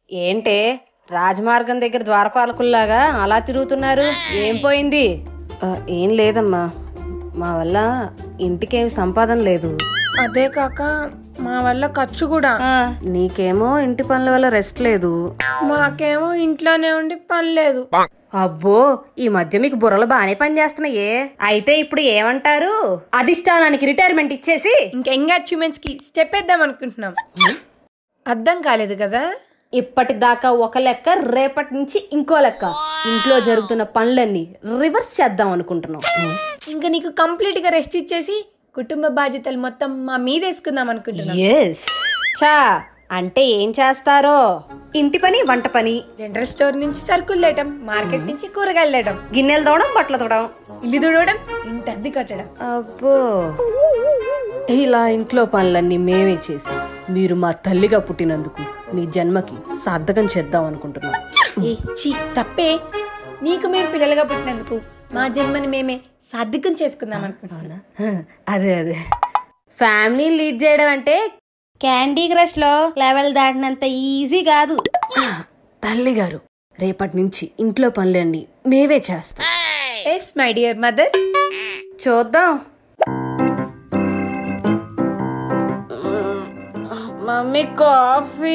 ఏంటే రాజమార్గం దగ్గర ద్వారపాలకుల్లాగా అలా తిరుగుతున్నారు ఏం పోయింది ఏం లేదమ్మా మా వల్ల ఇంటికేం సంపాదన లేదు అదే కాక మా వల్ల ఖర్చు కూడా ఆ, నీకేమో ఇంటి పనుల వల్ల రెస్ట్ లేదు మాకేమో ఇంట్లోనే ఉండి పని లేదు అబ్బో ఈ మధ్య మీకు బుర్రలు బాగానే పనిచేస్తున్నాయే అయితే ఇప్పుడు ఏమంటారు అధిష్టానానికి రిటైర్మెంట్ ఇచ్చేసి ఇంకెంగా అచీవ్మెంట్స్ కి స్టెప్ వేద్దాం అనుకుంటున్నాం అర్థం కాలేదు కదా ఇప్పటిదాకా ఒక లెక్క రేపటి నుంచి ఇంకో లెక్క ఇంట్లో జరుగుతున్న పనులన్నీ రివర్స్ చేద్దాం అనుకుంటున్నాం ఇంకా నీకు కంప్లీట్ గా రెస్ట్ ఇచ్చేసి కుటుంబ బాధ్యతలు మొత్తం మా మీద వేసుకుందాం అనుకుంటున్నాం ఎస్ చా అంటే ఏం చేస్తారో ఇంటి పని వంట పని జనరల్ స్టోర్ నుంచి సరుకులు తేయటం మార్కెట్ నుంచి కూరగాయలు తేయటం గిన్నెలు తోవడం బట్టలు తోవడం ఇల్లు తుడవడం ఇంటి అద్దె కట్టడం అబ్బో ఇలా ఇంట్లో పనులన్నీ మేమే చేసి మీరు మా తల్లిగా పుట్టినందుకు మీ జన్మకి సార్థకం చేద్దాం అనుకుంటున్నాం ఏ చీ తప్పే నీకు మేము పిల్లలుగా పుట్టినందుకు మా జన్మని మేమే సార్థకం చేసుకుందాం అనుకుంటున్నాం అదే అదే ఫ్యామిలీ లీడ్ చేయడం అంటే క్యాండీ క్రష్ లో లెవెల్ దాటినంత ఈజీ కాదు తల్లి గారు రేపటి నుంచి ఇంట్లో పనులన్నీ మేవే చేస్తాం ఎస్ మై డియర్ మదర్ చూద్దాం మమ్మీ కాఫీ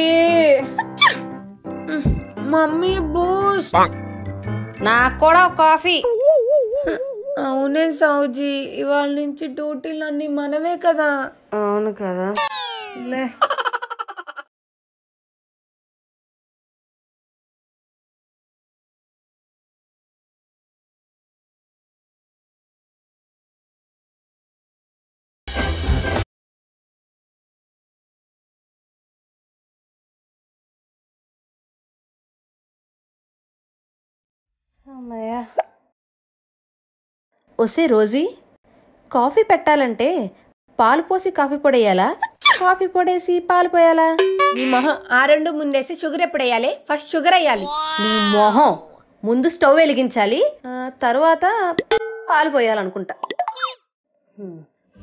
మమ్మీ బూస్ నాకు కూడా ఒక కాఫీ అవునే సౌజీ ఇవాళ నుంచి డ్యూటీలు అన్ని మనమే కదా అవును కదా లే అమ్మయ్య ఒసే రోజీ కాఫీ పెట్టాలంటే పాలు పోసి కాఫీ పొడేయాలా కాఫీ పొడేసి పాలు పోయాలా నీ మొహం ఆ రెండు ముందేసి షుగర్ ఎప్పుడు వేయాలి ఫస్ట్ షుగర్ వేయాలి నీ మొహం ముందు స్టవ్ వెలిగించాలి ఆ, తర్వాత పాలు పోయాలనుకుంటా హ్మ్.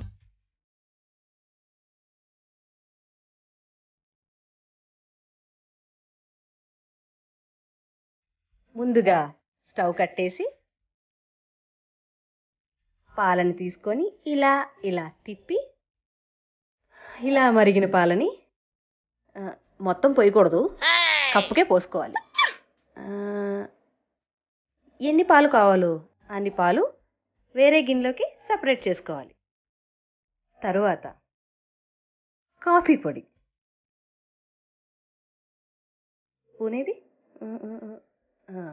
ముందుగా స్టవ్ కట్టేసి పాలని తీసుకొని ఇలా ఇలా తిప్పి ఇలా మరిగిన పాలని ఆ, మొత్తం పోయకూడదు కప్పుకే పోసుకోవాలి ఆ, ఎన్ని పాలు కావాలో అన్ని పాలు వేరే గిన్నెలోకి సపరేట్ చేసుకోవాలి తరువాత కాఫీ పొడి పూనేది ఆ, ఆ, ఆ, ఆ.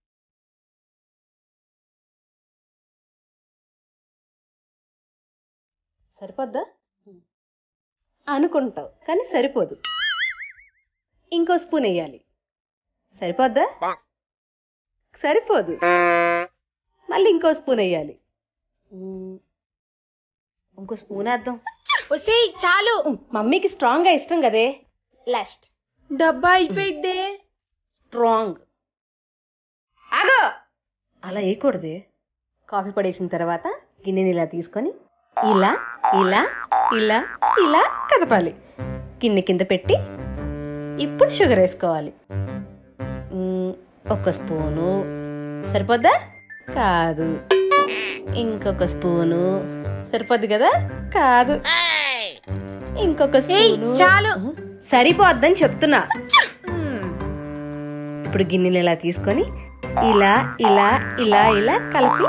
సరిపోద్దా అనుకుంటావు కానీ సరిపోదు ఇంకో స్పూన్ వేయాలి సరిపోద్దా సరిపోదు మళ్ళీ ఇంకో స్పూన్ వేయాలి మ్మ్. ఇంకో స్పూన్ వేద్దాం వస్తే చాలు ఉమ్, మమ్మీకి స్ట్రాంగ్గా ఇష్టం కదే లాస్ట్ డబ్బా అయిపోయిద్దే స్ట్రాంగ్ ఆగో అలా వేయకూడదే కాఫీ పడేసిన తర్వాత గిన్నెని ఇలా తీసుకొని ఇలా ఇలా ఇలా ఇలా కదపాలి గిన్నె కింద పెట్టి ఇప్పుడు షుగర్ వేసుకోవాలి మ్మ్, ఒక స్పూను సరిపోద్దా కాదు ఇంకొక స్పూను సరిపోద్ది కదా కాదు ఇంకొక స్పూను చాలు. సరిపోద్దని చెప్తున్నా మ్మ్. ఇప్పుడు గిన్నెలు ఇలా తీసుకొని ఇలా ఇలా ఇలా ఇలా కలిపి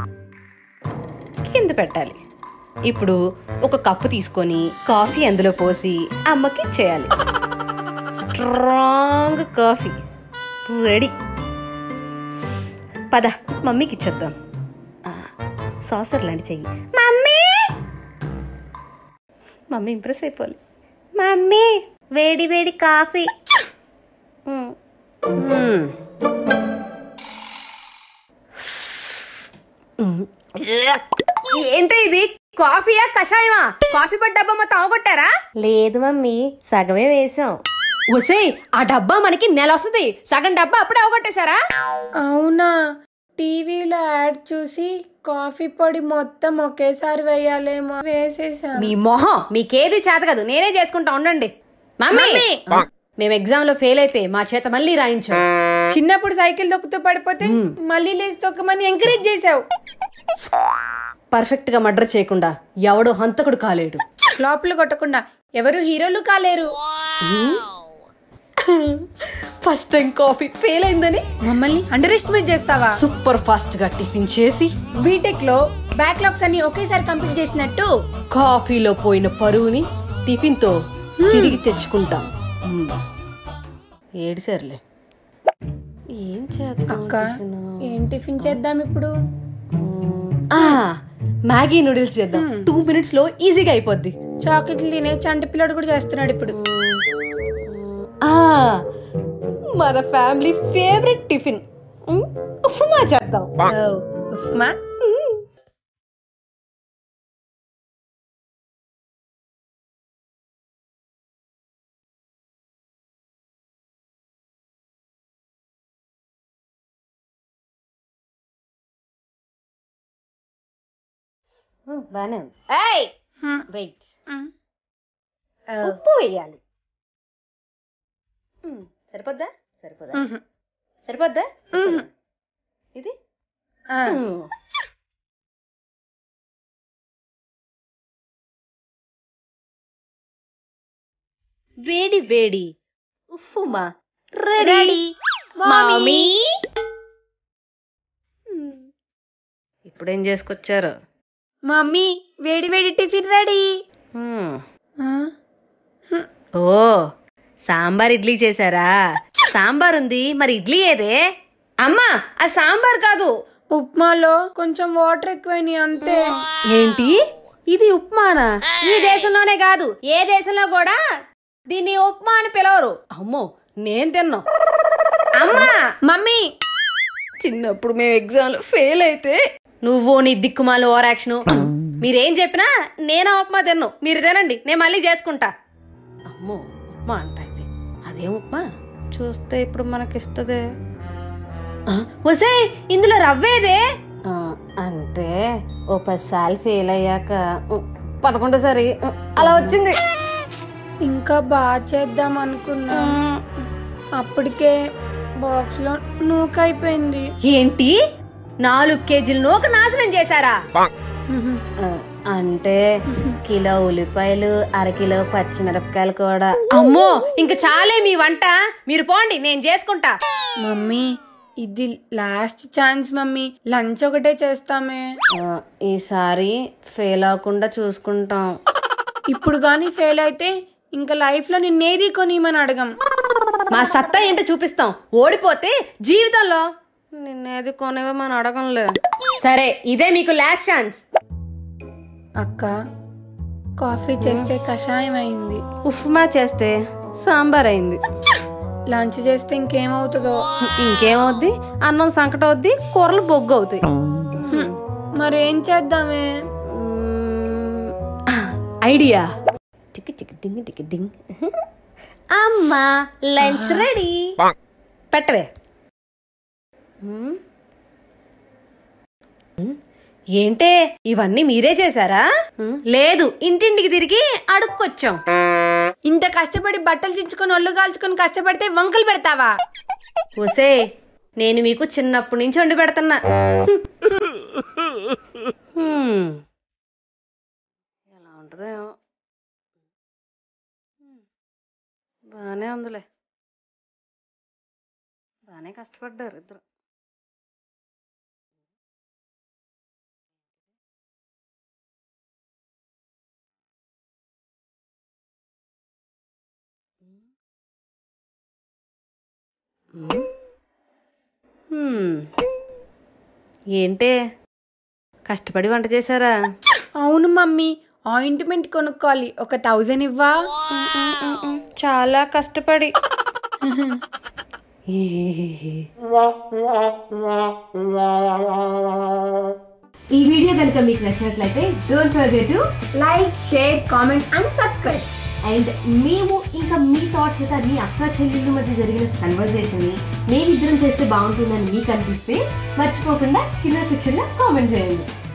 కింద పెట్టాలి ఇప్పుడు ఒక కప్పు తీసుకొని కాఫీ అందులో పోసి అమ్మకి ఇచ్చేయాలి స్ట్రాంగ్ కాఫీ రెడీ పద మమ్మీకి ఇచ్చేద్దాం ఆ, సాసర్ లాంటి చెయ్యి మమ్మీ మమ్మీ ఇంప్రెస్ అయిపోవాలి మమ్మీ వేడి వేడి కాఫీ మ్మ్. మ్మ్. ఏంటి ఇది కాఫీయా కషాయమా కాఫీ పట్టు డబ్బా మొత్తం అవగొట్టారా లేదు మమ్మీ సగమే వేసాం ఒసేయ్ ఆ డబ్బా మనకి నెల వస్తుంది సగం డబ్బా అప్పుడే అవగొట్టేశారా అవునా టీవీలో యాడ్ చూసి కాఫీ పొడి మొత్తం ఒకేసారి వేయాలేమో వేసేసాను మీ మొహం మీకేది చేత కాదు నేనే చేసుకుంటా ఉండండి మమ్మీ మేము ఎగ్జామ్లో ఫెయిల్ అయితే మా చేత మళ్ళీ రాయించాం చిన్నప్పుడు సైకిల్ తొక్కుతూ పడిపోతే మళ్ళీ లేచి తొక్కమని ఎంకరేజ్ చేసావు పర్ఫెక్ట్గా మర్డర్ చేయకుండా ఎవడో హంతకుడు కాలేడు ఫ్లాప్లు కొట్టకుండా ఎవరు హీరోలు కాలేరు ఫస్ట్ టైం కాఫీ ఫెయిల్ అయిందని మమ్మల్ని అండర్ ఎస్టిమేట్ చేస్తావా సూపర్ ఫాస్ట్ గా టిఫిన్ చేసి బీటెక్ లో బ్యాక్లాగ్స్ అన్ని ఒకేసారి కంప్లీట్ చేసినట్టు కాఫీలో పోయిన పరువుని టిఫిన్ తో తిరిగి తెచ్చుకుంటాం మ్మ్. ఏడిసారులే ఏం చేద్దాం అక్క ఏం టిఫిన్ చేద్దాం ఇప్పుడు ఆ, మ్యాగీ నూడిల్స్ చేద్దాం టూ మినిట్స్ లో ఈజీగా అయిపోద్ది చాక్లెట్లు తినే చంటి పిల్లడు కూడా చేస్తున్నాడు ఇప్పుడు ఆ, మన ఫ్యామిలీ ఫేవరెట్ టిఫిన్ మ్మ్, ఉప్మా చేద్దాం ఓ, ఉప్మా మ్మ్, బానే ఉంది ఏయ్ హ్మ్. వెయిట్ హ్మ్. ఉప్పు వేయాలి మ్మ్, సరిపోద్దా సరిపోదా మ్మ్. సరిపోద్దా మ్మ్. ఇది ఆ. మ్మ్. వేడి వేడి ఉప్పుమా రెడీ మమ్మీ ఇప్పుడేం చేసుకొచ్చారు మమ్మీ వేడి వేడి టిఫిన్ రెడీ ఓ సాంబార్ ఇడ్లీ చేశారా సాంబార్ ఉంది మరి ఇడ్లీ ఏదే అమ్మా ఆ సాంబార్ కాదు ఉప్మాలో కొంచెం వాటర్ ఎక్కువైనాయి అంతే ఏంటి ఇది ఉప్మానా ఈ దేశంలోనే కాదు ఏ దేశంలో కూడా దీన్ని ఉప్మా అని పిలవరు అమ్మో నేను తిన్నా అమ్మా మమ్మీ చిన్నప్పుడు మేము ఎగ్జామ్ లో ఫెయిల్ అయితే నువ్వు నీ దిక్కుమాల ఓవర్ యాక్షన్ మీరేం చెప్పినా నేను ఆ ఉప్మా తిన్ను మీరు తినండి నేను మళ్ళీ చేసుకుంటా అమ్మో ఉప్మా అంట ఇది అదేం ఉప్మా చూస్తే ఇప్పుడు మనకిస్తుంది వసే ఇందులో రవ్వేదే అంటే ఓ పదిసార్లు ఫెయిల్ అయ్యాక పదకొండోసారి అలా వచ్చింది ఇంకా బాగా చేద్దాం అనుకున్నా అప్పటికే బాక్స్ లో నూకైపోయింది ఏంటి నాలుగు కేజీలు నూక నాశనం చేశారా ఆ, అంటే కిలో ఉల్లిపాయలు అరకిలో పచ్చిమిరపకాయలు కూడా అమ్మో ఇంక చాలే మీ వంట మీరు పోండి నేను చేసుకుంటా మమ్మీ ఇది లాస్ట్ ఛాన్స్ మమ్మీ లంచ్ ఒకటే చేస్తామే ఆ, ఈసారి ఫెయిల్ అవ్వకుండా చూసుకుంటాం ఇప్పుడు కానీ ఫెయిల్ అయితే ఇంకా లైఫ్ లో నిన్నేది కొనిమని అడగం మా సత్తా ఏంటో చూపిస్తాం ఓడిపోతే జీవితంలో నిన్నేది కొనివ్వమని అడగంలే సరే ఇదే మీకు లాస్ట్ ఛాన్స్ అక్క కాఫీ చేస్తే కషాయం అయింది ఉప్మా చేస్తే సాంబార్ అయింది లంచ్ చేస్తే ఇంకేమవుతుందో ఇంకేమవుద్ది అన్నం సంకట అవుద్ది కూరలు బొగ్గు అవుతాయి హ్మ్. మరేం చేద్దామే idea tick tick ding tick ding అమ్మా లంచ్ రెడీ పెట్టవే హ్మ్? హ్మ్? ఏంటే ఇవన్నీ మీరే చేశారా హ్మ్? లేదు ఇంటింటికి తిరిగి అడుక్కొచ్చాం ఇంత కష్టపడి బట్టలు చించుకొని ఒళ్ళు కాల్చుకొని కష్టపడితే వంకలు పెడతావా ఒసే నేను మీకు చిన్నప్పటి నుంచి వండి పెడుతున్నా హ్మ్. ఎలా ఉంటుందో ఏమో. హ్మ్. బానే ఉందిలే బానే కష్టపడ్డారు ఇద్దరు హ్మ్. హ్మ్. ఏంటే కష్టపడి వంట చేశారా అవును మమ్మీ ఆయింట్మెంట్ కొనుక్కోవాలి ఒక థౌజండ్ ఇవ్వా చాలా కష్టపడి ఈ వీడియో కనుక మీకు నచ్చినట్లయితే don't forget to like share comment and subscribe and మేము ఇంకా మీ థాట్స్ అయితే మీ అక్క చెల్లెళ్ళ మధ్య జరిగిన కన్వర్జేషన్ ని మేమిద్దరం చేస్తే బాగుంటుందని మీకు అనిపిస్తే మర్చిపోకుండా కింద సెక్షన్ లో కామెంట్ చేయండి